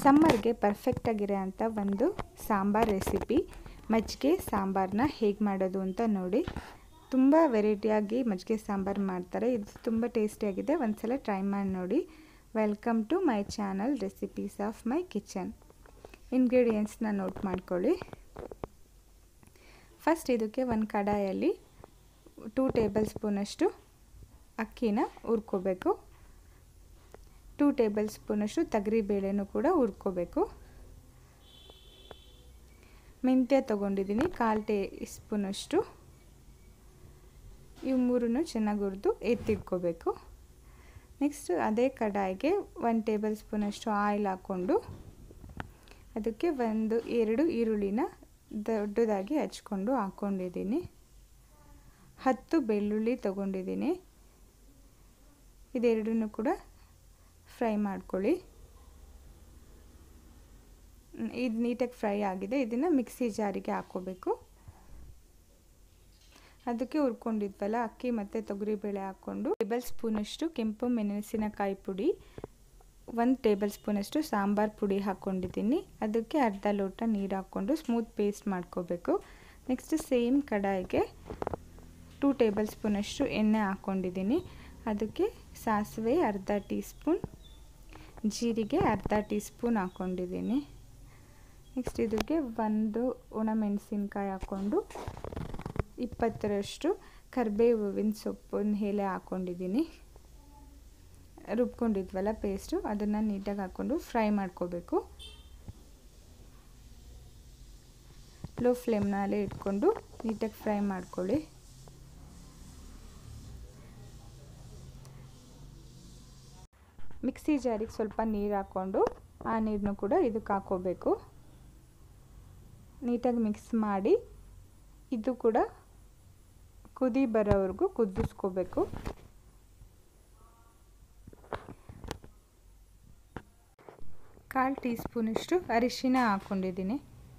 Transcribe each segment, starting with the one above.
ಸಮ್ಮರ್ಗೆ ಪರ್ಫೆಕ್ಟಾಗಿರೋ ಅಂಥ ಒಂದು ಸಾಂಬಾರ್ ರೆಸಿಪಿ ಮಜ್ಜಿಗೆ ಸಾಂಬಾರನ್ನ ಹೇಗೆ ಮಾಡೋದು ಅಂತ ನೋಡಿ ತುಂಬ ವೆರೈಟಿಯಾಗಿ ಮಜ್ಜಿಗೆ ಸಾಂಬಾರು ಮಾಡ್ತಾರೆ ಇದು ತುಂಬ ಟೇಸ್ಟಿಯಾಗಿದೆ ಒಂದ್ಸಲ ಟ್ರೈ ಮಾಡಿ ನೋಡಿ welcome to my channel recipes of my kitchen ಇಂಗ್ರೀಡಿಯೆಂಟ್ಸ್ನ ನೋಟ್ ಮಾಡ್ಕೊಳ್ಳಿ ಫಸ್ಟ್ ಇದಕ್ಕೆ ಒಂದು ಕಡಾಯಲ್ಲಿ ಟೂ ಟೇಬಲ್ ಸ್ಪೂನಷ್ಟು ಅಕ್ಕಿನ ಹುರ್ಕೋಬೇಕು ಟೂ ಟೇಬಲ್ ಸ್ಪೂನಷ್ಟು ತೊಗರಿಬೇಳೆನೂ ಕೂಡ ಹುರ್ಕೋಬೇಕು ಮೆಂತ್ಯ ತೊಗೊಂಡಿದ್ದೀನಿ ಕಾಲು ಟೇ ಸ್ಪೂನಷ್ಟು ಇವು ಮೂರನ್ನು ಚೆನ್ನಾಗಿ ಹುರಿದು ಎತ್ತಿಟ್ಕೋಬೇಕು ನೆಕ್ಸ್ಟ್ ಅದೇ ಕಡಾಯಿಗೆ ಒಂದು ಟೇಬಲ್ ಸ್ಪೂನಷ್ಟು ಆಯಿಲ್ ಹಾಕ್ಕೊಂಡು ಅದಕ್ಕೆ ಒಂದು ಎರಡು ಈರುಳ್ಳಿನ ದೊಡ್ಡದಾಗಿ ಹಚ್ಕೊಂಡು ಹಾಕ್ಕೊಂಡಿದ್ದೀನಿ ಹತ್ತು ಬೆಳ್ಳುಳ್ಳಿ ತೊಗೊಂಡಿದ್ದೀನಿ ಇದೆರಡನ್ನೂ ಕೂಡ ಫ್ರೈ ಮಾಡ್ಕೊಳ್ಳಿ ಇದು ನೀಟಾಗಿ ಫ್ರೈ ಆಗಿದೆ ಇದನ್ನು ಮಿಕ್ಸಿ ಜಾರಿಗೆ ಹಾಕ್ಕೋಬೇಕು ಅದಕ್ಕೆ ಹುರ್ಕೊಂಡಿದ್ವಲ್ಲ ಅಕ್ಕಿ ಮತ್ತು ತೊಗರಿಬೇಳೆ ಹಾಕ್ಕೊಂಡು ಟೇಬಲ್ ಸ್ಪೂನಷ್ಟು ಕೆಂಪು ಮೆಣಸಿನಕಾಯಿ ಪುಡಿ ಒಂದು ಟೇಬಲ್ ಸ್ಪೂನಷ್ಟು ಸಾಂಬಾರು ಪುಡಿ ಹಾಕ್ಕೊಂಡಿದ್ದೀನಿ ಅದಕ್ಕೆ ಅರ್ಧ ಲೋಟ ನೀರು ಹಾಕ್ಕೊಂಡು ಸ್ಮೂತ್ ಪೇಸ್ಟ್ ಮಾಡ್ಕೋಬೇಕು ನೆಕ್ಸ್ಟ್ ಸೇಮ್ ಕಡಾಯಿಗೆ ಟೂ ಟೇಬಲ್ ಸ್ಪೂನಷ್ಟು ಎಣ್ಣೆ ಹಾಕ್ಕೊಂಡಿದ್ದೀನಿ ಅದಕ್ಕೆ ಸಾಸಿವೆ ಅರ್ಧ ಟೀ ಸ್ಪೂನ್ ಜೀರಿಗೆ ಅರ್ಧ ಟೀ ಸ್ಪೂನ್ ಹಾಕ್ಕೊಂಡಿದ್ದೀನಿ ನೆಕ್ಸ್ಟ್ ಇದಕ್ಕೆ ಒಂದು ಒಣಮೆಣಸಿನ್ಕಾಯಿ ಹಾಕ್ಕೊಂಡು ಇಪ್ಪತ್ತರಷ್ಟು ಕರಿಬೇವಿನ ಸೊಪ್ಪಿನ ಎಲೆ ಹಾಕ್ಕೊಂಡಿದ್ದೀನಿ ರುಬ್ಕೊಂಡಿದ್ವಲ್ಲ ಪೇಸ್ಟು ಅದನ್ನು ನೀಟಾಗಿ ಹಾಕ್ಕೊಂಡು ಫ್ರೈ ಮಾಡ್ಕೋಬೇಕು ಲೋ ಫ್ಲೇಮ್ನಲ್ಲೇ ಇಟ್ಕೊಂಡು ನೀಟಾಗಿ ಫ್ರೈ ಮಾಡ್ಕೊಳ್ಳಿ ಮಿಕ್ಸಿ ಜಾರಿಗೆ ಸ್ವಲ್ಪ ನೀರು ಹಾಕ್ಕೊಂಡು ಆ ನೀರನ್ನು ಕೂಡ ಇದಕ್ಕೆ ಹಾಕ್ಕೋಬೇಕು ನೀಟಾಗಿ ಮಿಕ್ಸ್ ಮಾಡಿ ಇದು ಕೂಡ ಕುದಿ ಬರೋವರೆಗೂ ಕುದಿಸ್ಕೋಬೇಕು ಕಾಲು ಟೀ ಸ್ಪೂನಷ್ಟು ಅರಿಶಿನ ಹಾಕ್ಕೊಂಡಿದ್ದೀನಿ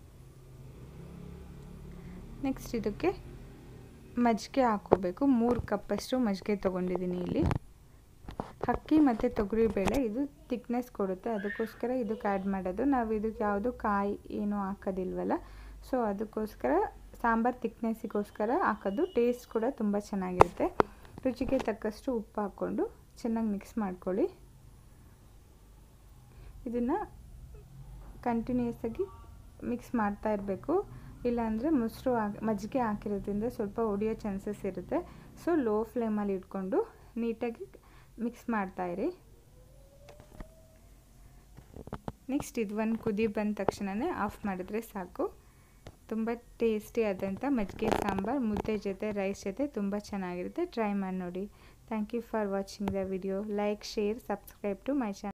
ನೆಕ್ಸ್ಟ್ ಇದಕ್ಕೆ ಮಜ್ಜಿಗೆ ಹಾಕ್ಕೋಬೇಕು ಮೂರು ಕಪ್ಪಷ್ಟು ಮಜ್ಜಿಗೆ ತೊಗೊಂಡಿದ್ದೀನಿ ಇಲ್ಲಿ ಅಕ್ಕಿ ಮತ್ತು ತೊಗರಿಬೇಳೆ ಇದು ತಿಕ್ನೆಸ್ ಕೊಡುತ್ತೆ ಅದಕ್ಕೋಸ್ಕರ ಇದಕ್ಕೆ ಆ್ಯಡ್ ಮಾಡೋದು ನಾವು ಇದಕ್ಕೆ ಯಾವುದು ಕಾಯಿ ಏನೂ ಹಾಕೋದಿಲ್ವಲ್ಲ ಸೊ ಅದಕ್ಕೋಸ್ಕರ ಸಾಂಬಾರು ತಿಕ್ನೆಸ್ಸಿಗೋಸ್ಕರ ಹಾಕೋದು ಟೇಸ್ಟ್ ಕೂಡ ತುಂಬ ಚೆನ್ನಾಗಿರುತ್ತೆ ರುಚಿಗೆ ತಕ್ಕಷ್ಟು ಉಪ್ಪು ಹಾಕ್ಕೊಂಡು ಚೆನ್ನಾಗಿ ಮಿಕ್ಸ್ ಮಾಡ್ಕೊಳ್ಳಿ ಇದನ್ನು ಕಂಟಿನ್ಯೂಸ್ ಆಗಿ ಮಿಕ್ಸ್ ಮಾಡ್ತಾ ಇರಬೇಕು ಇಲ್ಲಾಂದರೆ ಮೊಸರು ಹಾಕಿ ಮಜ್ಜಿಗೆ ಹಾಕಿರೋದ್ರಿಂದ ಸ್ವಲ್ಪ ಒಡೆಯೋ ಚಾನ್ಸಸ್ ಇರುತ್ತೆ ಸೊ ಲೋ ಫ್ಲೇಮಲ್ಲಿ ಇಟ್ಕೊಂಡು ನೀಟಾಗಿ ಮಿಕ್ಸ್ ಮಾಡ್ತಾಯಿರಿ ನೆಕ್ಸ್ಟ್ ಇದು ಒಂದು ಕುದಿ ಬಂದ ತಕ್ಷಣವೇ ಆಫ್ ಮಾಡಿದ್ರೆ ಸಾಕು ತುಂಬ ಟೇಸ್ಟಿ ಆದಂಥ ಮಜ್ಜಿಗೆ ಸಾಂಬಾರು ಮುದ್ದೆ ಜೊತೆ ರೈಸ್ ಜೊತೆ ತುಂಬ ಚೆನ್ನಾಗಿರುತ್ತೆ ಟ್ರೈ ಮಾಡಿ ನೋಡಿ thank you for watching the video like share subscribe to my channel